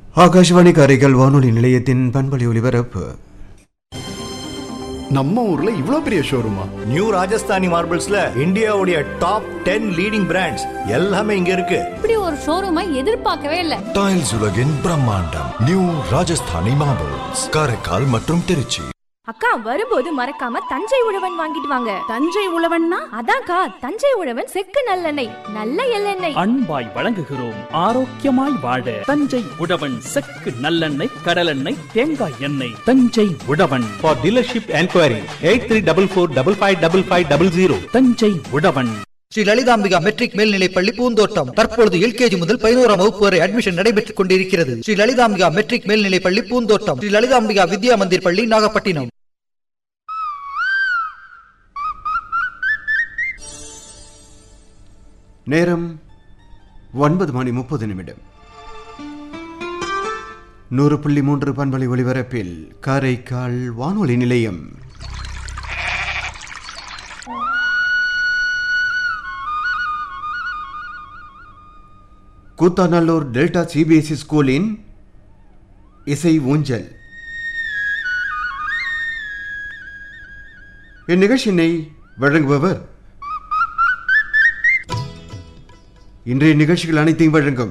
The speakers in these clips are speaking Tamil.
ஆகாஷ்வாணி காரைக்கால் வானொலி நிலையத்தின் பண்பலை ஒலிபரப்பு நம்ம ஊர்ல இவ்ளோ பெரிய ஷோரூமா நியூ ராஜஸ்தானி மார்பிள்ஸ்ல இந்தியாவுடைய டாப் டென் லீடிங் பிராண்ட்ஸ் எல்லாமே இங்க இருக்கு இப்படி ஒரு ஷோரூமை எதிர்பார்க்கவே இல்லை டைல்ஸ் உலகின் பிரம்மாண்டம் நியூ ராஜஸ்தானி மார்பிள்ஸ் காரைக்கால் மற்றும் திருச்சி அக்கா வரும்போது மறக்காம தஞ்சை உழவன் வாங்கிட்டு வாங்க தஞ்சை உழவன்னா அதான்க்கா தஞ்சை உழவன் செக்கு நல்லெண்ணெய் நல்ல எள்ளெண்ணெய் அன்பாய் வழங்குகிறோம் ஆரோக்கியமாய் வாழ தஞ்சை உழவன் செக்கு நல்லெண்ணெய் கடலெண்ணெய் தேங்காய் எண்ணெய் Thanjai Uzhavan For dealership enquiry, 8344555500. Thanjai Uzhavan Sri Lalithambika matric மேல்நிலைப் பள்ளி பூந்தோட்டம் தற்பொழுது எல்கேஜி முதல் பதினோராம் வகுப்பு வரை அட்மிஷன் நடைபெற்றுக் கொண்டிருக்கிறது ஸ்ரீ லலிதாம்பிகா மெட்ரிக் மேல்நிலைப் பள்ளி பூந்தோட்டம் ஸ்ரீ லலிதாம்பிகா வித்யா மந்திர் பள்ளி நாகப்பட்டினம் நேரம் ஒன்பது மணி முப்பது நிமிடம் நூறு புள்ளி மூன்று பண்பலை ஒலிபரப்பில் காரைக்கால் வானொலி நிலையம் கூத்தாநல்லூர் டெல்டா சிபிஎஸ்இ ஸ்கூலின் இசை ஊஞ்சல் இந்நிகழ்ச்சியினை வழங்குபவர் இன்றைய நிகழ்ச்சிகள் அனைத்தையும் வழங்கும்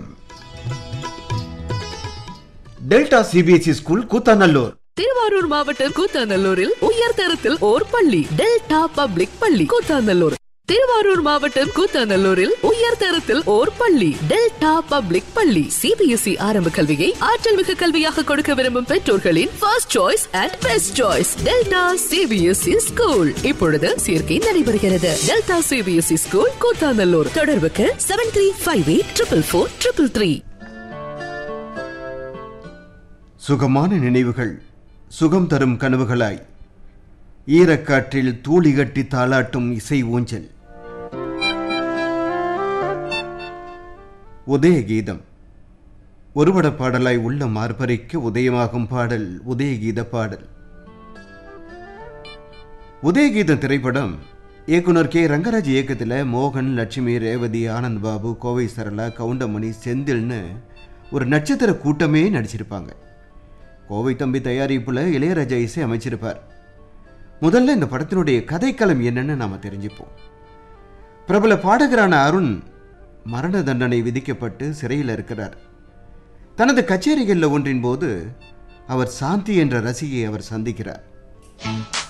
delta CBSE school Koothanallur Thiruvarur மாவட்டம் கூத்தாநல்லூரில் உயர்தரத்தில் ஓர் பள்ளி டெல்டா பப்ளிக் பள்ளி கூத்தாநல்லூர் திருவாரூர் மாவட்டம் கூத்தாநல்லூரில் உயர்தரத்தில் ஓர் பள்ளி டெல்டா பப்ளிக் பள்ளி சிபிஎஸ்இ ஆரம்ப கல்வியை ஆற்றல் மிகு கல்வியாக கொடுக்க விரும்பும் பெற்றோர்களின் first choice and best choice delta CBSE school இப்பொழுது சேர்க்கை நடைபெறுகிறது டெல்டா சிபிஎஸ்இ ஸ்கூல் கூத்தாநல்லூர் தொடர்புக்கு seven three five eight triple four triple three சுகமான நினைவுகள் சுகம் தரும் கனவுகளாய் ஈரக்காற்றில் தூளி கட்டி தாளாட்டும் இசை ஊஞ்சல் உதய கீதம் ஒருபட பாடலாய் உள்ள மார்பரிக்க உதயமாகும் பாடல் உதயகீத பாடல் உதயகீதம் திரைப்படம் இயக்குனர் கே ரங்கராஜ் இயக்கத்தில் மோகன் லட்சுமி ரேவதி ஆனந்த் பாபு கோவை சரளா கவுண்டமணி செந்தில்னு ஒரு நட்சத்திர கூட்டமே நடிச்சிருப்பாங்க கோவை தம்பி தயாரிப்பில் இளையராஜா இசை அமைச்சிருப்பார் முதல்ல இந்த படத்தினுடைய கதைக்களம் என்னன்னு நாம தெரிஞ்சுப்போம் பிரபல பாடகரான அருண் மரண தண்டனை விதிக்கப்பட்டு சிறையில் இருக்கிறார் தனது கச்சேரிகளில் ஒன்றின் போது அவர் சாந்தி என்ற ரசிகையை அவர் சந்திக்கிறார்